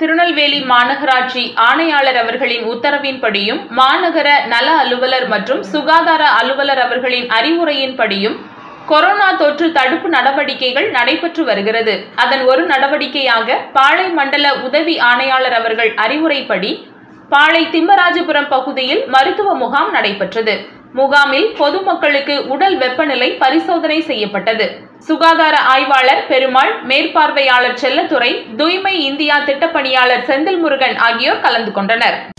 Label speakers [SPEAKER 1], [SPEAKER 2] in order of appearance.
[SPEAKER 1] திருநெல்வேலி மாநகராட்சி ஆணையாளர் அவர்களின் உத்தரவின்படியும் மாநகர நல அலுவலர் மற்றும் சுகாதார அலுவலர் அவர்களின் அறிவுரையின்படியும் கொரோனா தொற்று தடுப்பு நடவடிக்கைகள் நடைபெற்று வருகிறது அதன் ஒரு நடவடிக்கையாக பாளை மண்டல உதவி ஆணையாளர் அவர்கள் அறிவுரைப்படி பாளை திம்மராஜபுரம் பகுதியில் மருத்துவ முகாம் நடைபெற்றது முகாமில் பொதுமக்களுக்கு உடல் வெப்பநிலை பரிசோதனை செய்யப்பட்டது சுகாதார ஆய்வாளர் பெருமாள் மேற்பார்வையாளர் செல்லத்துறை தூய்மை இந்தியா திட்டப்பணியாளர் செந்தில் முருகன் ஆகியோர் கலந்து கொண்டனர்